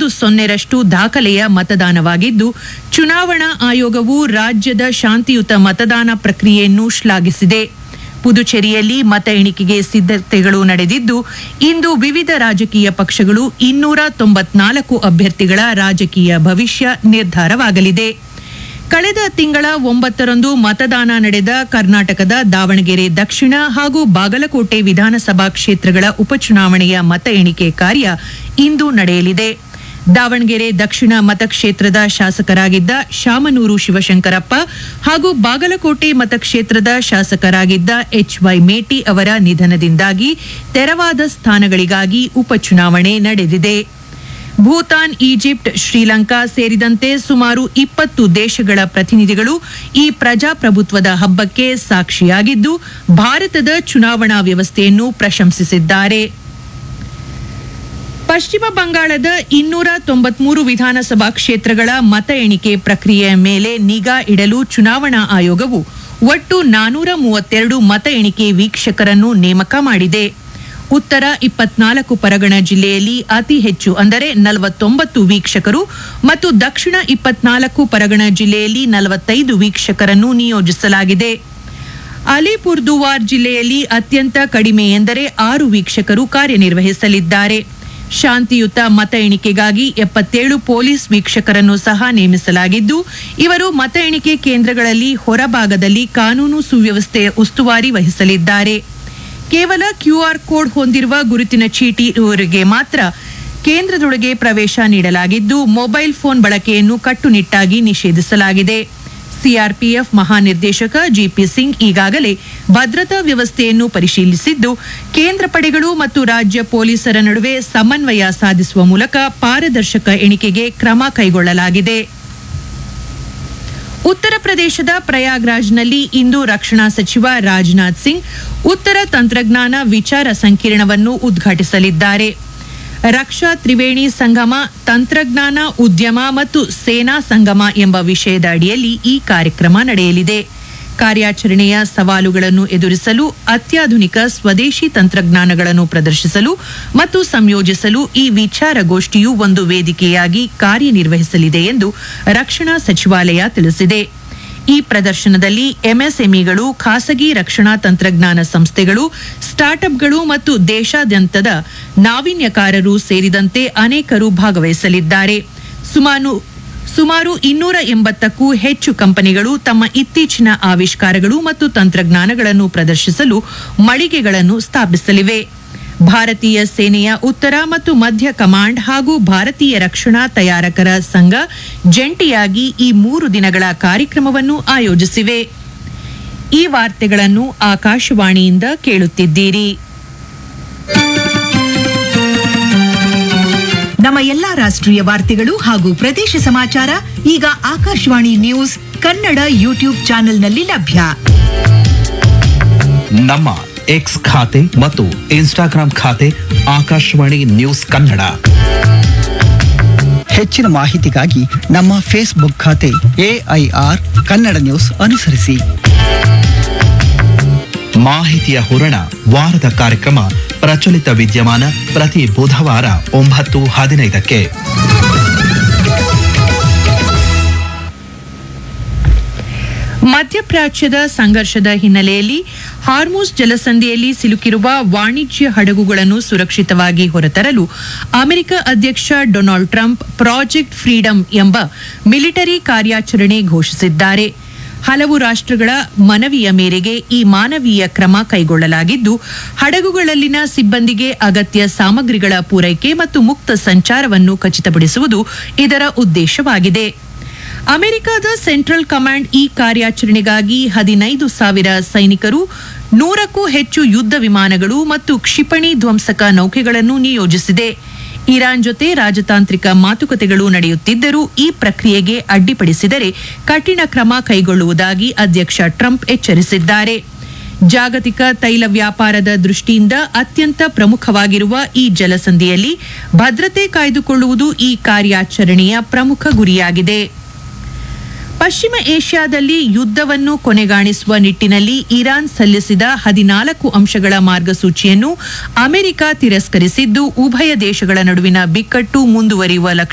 ಒಂದು ಸೊನ್ನೆರಷ್ಟು ದಾಖಲೆಯ ಮತದಾನವಾಗಿದ್ದು ಚುನಾವಣಾ ಆಯೋಗವು ರಾಜ್ಯದ ಶಾಂತಿಯುತ ಮತದಾನ ಪ್ರಕ್ರಿಯೆಯನ್ನು ಶ್ಲಾಘಿಸಿದೆ ಪುದುಚೇರಿಯಲ್ಲಿ ಮತ ಎಣಿಕೆಗೆ ಸಿದ್ಧತೆಗಳು ನಡೆದಿದ್ದು ಇಂದು ವಿವಿಧ ರಾಜಕೀಯ ಪಕ್ಷಗಳು ಇನ್ನೂರ ತೊಂಬತ್ನಾಲ್ಕು ಅಭ್ಯರ್ಥಿಗಳ ರಾಜಕೀಯ ಭವಿಷ್ಯ ನಿರ್ಧಾರವಾಗಲಿದೆ ಕಳೆದ ತಿಂಗಳ ಒಂಬತ್ತರಂದು ಮತದಾನ ನಡೆದ ಕರ್ನಾಟಕದ ದಾವಣಗೆರೆ ದಕ್ಷಿಣ ಹಾಗೂ ಬಾಗಲಕೋಟೆ ವಿಧಾನಸಭಾ ಕ್ಷೇತ್ರಗಳ ಉಪಚುನಾವಣೆಯ ಮತ ಎಣಿಕೆ ಕಾರ್ಯ ಇಂದು ನಡೆಯಲಿದೆ ದಾವಣಗೆರೆ ದಕ್ಷಿಣ ಮತಕ್ಷೇತ್ರದ ಶಾಸಕರಾಗಿದ್ದ ಶಾಮನೂರು ಶಿವಶಂಕರಪ್ಪ ಹಾಗೂ ಬಾಗಲಕೋಟೆ ಮತಕ್ಷೇತ್ರದ ಶಾಸಕರಾಗಿದ್ದ ಎಚ್ ವೈ ಮೇಟಿ ಅವರ ನಿಧನದಿಂದಾಗಿ ತೆರವಾದ ಸ್ಥಾನಗಳಿಗಾಗಿ ಉಪಚುನಾವಣೆ ನಡೆದಿದೆ ಭೂತಾನ್ ಈಜಿಪ್ಟ್ ಶ್ರೀಲಂಕಾ ಸೇರಿದಂತೆ ಸುಮಾರು ಇಪ್ಪತ್ತು ದೇಶಗಳ ಪ್ರತಿನಿಧಿಗಳು ಈ ಪ್ರಜಾಪ್ರಭುತ್ವದ ಹಬ್ಬಕ್ಕೆ ಸಾಕ್ಷಿಯಾಗಿದ್ದು ಭಾರತದ ಚುನಾವಣಾ ವ್ಯವಸ್ಥೆಯನ್ನು ಪ್ರಶಂಸಿಸಿದ್ದಾರೆ ಪಶ್ಚಿಮ ಬಂಗಾಳದ ಇನ್ನೂರ ತೊಂಬತ್ಮೂರು ವಿಧಾನಸಭಾ ಕ್ಷೇತ್ರಗಳ ಮತ ಎಣಿಕೆ ಪ್ರಕ್ರಿಯೆಯ ಮೇಲೆ ನಿಗಾ ಇಡಲು ಚುನಾವಣಾ ಆಯೋಗವು ಒಟ್ಟು ನಾನೂರ ಮೂವತ್ತೆರಡು ಮತ ಎಣಿಕೆ ವೀಕ್ಷಕರನ್ನು ನೇಮಕ ಮಾಡಿದೆ ಉತ್ತರ ಇಪ್ಪತ್ನಾಲ್ಕು ಪರಗಣ ಜಿಲ್ಲೆಯಲ್ಲಿ ಅತಿ ಹೆಚ್ಚು ಅಂದರೆ ನಲವತ್ತೊಂಬತ್ತು ವೀಕ್ಷಕರು ಮತ್ತು ದಕ್ಷಿಣ ಇಪ್ಪತ್ನಾಲ್ಕು ಪರಗಣ ಜಿಲ್ಲೆಯಲ್ಲಿ ನಲವತ್ತೈದು ವೀಕ್ಷಕರನ್ನು ನಿಯೋಜಿಸಲಾಗಿದೆ ಅಲಿಪುರ್ದುವಾರ್ ಜಿಲ್ಲೆಯಲ್ಲಿ ಅತ್ಯಂತ ಕಡಿಮೆ ಎಂದರೆ ಆರು ವೀಕ್ಷಕರು ಕಾರ್ಯನಿರ್ವಹಿಸಲಿದ್ದಾರೆ ಶಾಂತಿಯುತ ಮತ ಎಣಿಕೆಗಾಗಿ ಎಪ್ಪತ್ತೇಳು ಪೊಲೀಸ್ ವೀಕ್ಷಕರನ್ನು ಸಹ ನೇಮಿಸಲಾಗಿದ್ದು ಇವರು ಮತ ಎಣಿಕೆ ಕೇಂದ್ರಗಳಲ್ಲಿ ಹೊರಭಾಗದಲ್ಲಿ ಕಾನೂನು ಸುವ್ಯವಸ್ಥೆಯ ಉಸ್ತುವಾರಿ ವಹಿಸಲಿದ್ದಾರೆ ಕೇವಲ ಕ್ಯೂಆರ್ ಕೋಡ್ ಹೊಂದಿರುವ ಗುರುತಿನ ಚೀಟಿ ಇವರಿಗೆ ಮಾತ್ರ ಕೇಂದ್ರದೊಳಗೆ ಪ್ರವೇಶ ನೀಡಲಾಗಿದ್ದು ಮೊಬೈಲ್ ಫೋನ್ ಬಳಕೆಯನ್ನು ಕಟ್ಟುನಿಟ್ಟಾಗಿ ನಿಷೇಧಿಸಲಾಗಿದೆ ಸಿಆರ್ಪಿಎಫ್ ಮಹಾನಿರ್ದೇಶಕ ಜಿಪಿ ಸಿಂಗ್ ಈಗಾಗಲೇ ಭದ್ರತಾ ವ್ಯವಸ್ಥೆಯನ್ನು ಪರಿಶೀಲಿಸಿದ್ದು ಕೇಂದ್ರ ಪಡೆಗಳು ಮತ್ತು ರಾಜ್ಯ ಪೊಲೀಸರ ನಡುವೆ ಸಮನ್ವಯ ಸಾಧಿಸುವ ಮೂಲಕ ಪಾರದರ್ಶಕ ಎಣಿಕೆಗೆ ಕ್ರಮ ಕೈಗೊಳ್ಳಲಾಗಿದೆ ಉತ್ತರ ಪ್ರದೇಶದ ಪ್ರಯಾಗ್ರಾಜ್ನಲ್ಲಿ ಇಂದು ರಕ್ಷಣಾ ಸಚಿವ ರಾಜನಾಥ್ ಸಿಂಗ್ ಉತ್ತರ ತಂತ್ರಜ್ಞಾನ ವಿಚಾರ ಸಂಕಿರಣವನ್ನು ಉದ್ಘಾಟಿಸಲಿದ್ದಾರೆ ರಕ್ಷಾ ತ್ರಿವೇಣಿ ಸಂಗಮ ತಂತ್ರಜ್ಞಾನ ಉದ್ಯಮ ಮತ್ತು ಸೇನಾ ಸಂಗಮ ಎಂಬ ವಿಷಯದ ಅಡಿಯಲ್ಲಿ ಈ ಕಾರ್ಯಕ್ರಮ ನಡೆಯಲಿದೆ ಕಾರ್ಯಾಚರಣೆಯ ಸವಾಲುಗಳನ್ನು ಎದುರಿಸಲು ಅತ್ಯಾಧುನಿಕ ಸ್ವದೇಶಿ ತಂತ್ರಜ್ಞಾನಗಳನ್ನು ಪ್ರದರ್ಶಿಸಲು ಮತ್ತು ಸಂಯೋಜಿಸಲು ಈ ವಿಚಾರಗೋಷ್ಠಿಯು ಒಂದು ವೇದಿಕೆಯಾಗಿ ಕಾರ್ಯನಿರ್ವಹಿಸಲಿದೆ ಎಂದು ರಕ್ಷಣಾ ಸಚಿವಾಲಯ ತಿಳಿಸಿದೆ ಈ ಪ್ರದರ್ಶನದಲ್ಲಿ ಎಂಎಸ್ಎಂಇಗಳು ಖಾಸಗಿ ರಕ್ಷಣಾ ತಂತ್ರಜ್ಞಾನ ಸಂಸ್ಥೆಗಳು ಸ್ಟಾರ್ಟ್ಅಪ್ಗಳು ಮತ್ತು ದೇಶಾದ್ಯಂತದ ನಾವೀನ್ಯಕಾರರು ಸೇರಿದಂತೆ ಅನೇಕರು ಭಾಗವಹಿಸಲಿದ್ದಾರೆ ಸುಮಾರು ಸುಮಾರು ಇನ್ನೂರ ಎಂಬತ್ತಕ್ಕೂ ಹೆಚ್ಚು ಕಂಪನಿಗಳು ತಮ್ಮ ಇತ್ತೀಚಿನ ಆವಿಷ್ಕಾರಗಳು ಮತ್ತು ತಂತ್ರಜ್ಞಾನಗಳನ್ನು ಪ್ರದರ್ಶಿಸಲು ಮಳಿಗೆಗಳನ್ನು ಸ್ಥಾಪಿಸಲಿವೆ ಭಾರತೀಯ ಸೇನೆಯ ಉತ್ತರ ಮತ್ತು ಮಧ್ಯ ಕಮಾಂಡ್ ಹಾಗೂ ಭಾರತೀಯ ರಕ್ಷಣಾ ತಯಾರಕರ ಸಂಘ ಜಂಟಿಯಾಗಿ ಈ ಮೂರು ದಿನಗಳ ಕಾರ್ಯಕ್ರಮವನ್ನು ಆಯೋಜಿಸಿವೆ ಈ ವಾರ್ತೆಗಳನ್ನು ಆಕಾಶವಾಣಿಯಿಂದ ಕೇಳುತ್ತಿದ್ದೀರಿ ನಮ್ಮ ಎಲ್ಲಾ ರಾಷ್ಟ್ರೀಯ ವಾರ್ತೆಗಳು ಹಾಗೂ ಪ್ರದೇಶ ಸಮಾಚಾರ ಈಗ ಆಕಾಶವಾಣಿ ನ್ಯೂಸ್ ಕನ್ನಡ ಯೂಟ್ಯೂಬ್ ಚಾನೆಲ್ನಲ್ಲಿ ಲಭ್ಯ ನಮ್ಮ ಎಕ್ಸ್ ಖಾತೆ ಮತ್ತು ಇನ್ಸ್ಟಾಗ್ರಾಂ ಖಾತೆ ಆಕಾಶವಾಣಿ ನ್ಯೂಸ್ ಕನ್ನಡ ಹೆಚ್ಚಿನ ಮಾಹಿತಿಗಾಗಿ ನಮ್ಮ ಫೇಸ್ಬುಕ್ ಖಾತೆ ಎಐಆರ್ ಕನ್ನಡ ನ್ಯೂಸ್ ಅನುಸರಿಸಿ ಮಾಹಿತಿಯ ಹೂರಣ ವಾರದ ಕಾರ್ಯಕ್ರಮ ಪ್ರಚಲಿತ ವಿದ್ಯಮಾನ ಪ್ರತಿ ಬುಧವಾರ ಒಂಬತ್ತು ಹದಿನೈದಕ್ಕೆ ಮಧ್ಯಪ್ರಾಚ್ಯದ ಸಂಘರ್ಷದ ಹಿನ್ನೆಲೆಯಲ್ಲಿ ಹಾರ್ಮುಸ್ ಜಲಸಂಧಿಯಲ್ಲಿ ಸಿಲುಕಿರುವ ವಾಣಿಜ್ಯ ಹಡಗುಗಳನ್ನು ಸುರಕ್ಷಿತವಾಗಿ ಹೊರತರಲು ಅಮೆರಿಕ ಅಧ್ಯಕ್ಷ ಡೊನಾಲ್ಡ್ ಟ್ರಂಪ್ ಪ್ರಾಜೆಕ್ಟ್ ಫ್ರೀಡಂ ಎಂಬ ಮಿಲಿಟರಿ ಕಾರ್ಯಾಚರಣೆ ಘೋಷಿಸಿದ್ದಾರೆ ಹಲವು ರಾಷ್ಟ್ರಗಳ ಮನವಿಯ ಮೇರೆಗೆ ಈ ಮಾನವೀಯ ಕ್ರಮ ಕೈಗೊಳ್ಳಲಾಗಿದ್ದು ಹಡಗುಗಳಲ್ಲಿನ ಸಿಬ್ಬಂದಿಗೆ ಅಗತ್ಯ ಸಾಮಗ್ರಿಗಳ ಪೂರೈಕೆ ಮತ್ತು ಮುಕ್ತ ಸಂಚಾರವನ್ನು ಖಚಿತಪಡಿಸುವುದು ಇದರ ಉದ್ದೇಶವಾಗಿದೆ ಅಮೆರಿಕದ ಸೆಂಟ್ರಲ್ ಕಮಾಂಡ್ ಈ ಕಾರ್ಯಾಚರಣೆಗಾಗಿ ಹದಿನೈದು ಸಾವಿರ ಸೈನಿಕರು ನೂರಕ್ಕೂ ಹೆಚ್ಚು ಯುದ್ಧ ವಿಮಾನಗಳು ಮತ್ತು ಕ್ಷಿಪಣಿ ಧ್ವಂಸಕ ನೌಕೆಗಳನ್ನು ನಿಯೋಜಿಸಿದೆ ಇರಾನ್ ಜೊತೆ ರಾಜತಾಂತ್ರಿಕ ಮಾತುಕತೆಗಳು ನಡೆಯುತ್ತಿದ್ದರೂ ಈ ಪ್ರಕ್ರಿಯೆಗೆ ಅಡ್ಡಿಪಡಿಸಿದರೆ ಕಠಿಣ ಕ್ರಮ ಕೈಗೊಳ್ಳುವುದಾಗಿ ಅಧ್ಯಕ್ಷ ಟ್ರಂಪ್ ಎಚ್ಚರಿಸಿದ್ದಾರೆ ಜಾಗತಿಕ ತೈಲ ವ್ಯಾಪಾರದ ದೃಷ್ಟಿಯಿಂದ ಅತ್ಯಂತ ಪ್ರಮುಖವಾಗಿರುವ ಈ ಜಲಸಂಧಿಯಲ್ಲಿ ಭದ್ರತೆ ಕಾಯ್ದುಕೊಳ್ಳುವುದು ಈ ಕಾರ್ಯಾಚರಣೆಯ ಪ್ರಮುಖ ಗುರಿಯಾಗಿದೆ ಪಶ್ಚಿಮ ಏಷ್ಯಾದಲ್ಲಿ ಯುದ್ಧವನ್ನು ಕೊನೆಗಾಣಿಸುವ ನಿಟ್ಟಿನಲ್ಲಿ ಇರಾನ್ ಸಲ್ಲಿಸಿದ ಹದಿನಾಲ್ಕು ಅಂಶಗಳ ಮಾರ್ಗಸೂಚಿಯನ್ನು ಅಮೆರಿಕ ತಿರಸ್ಕರಿಸಿದ್ದು ಉಭಯ ದೇಶಗಳ ನಡುವಿನ ಬಿಕ್ಕಟ್ಟು ಮುಂದುವರಿಯುವ ಲಕ್ಷಣ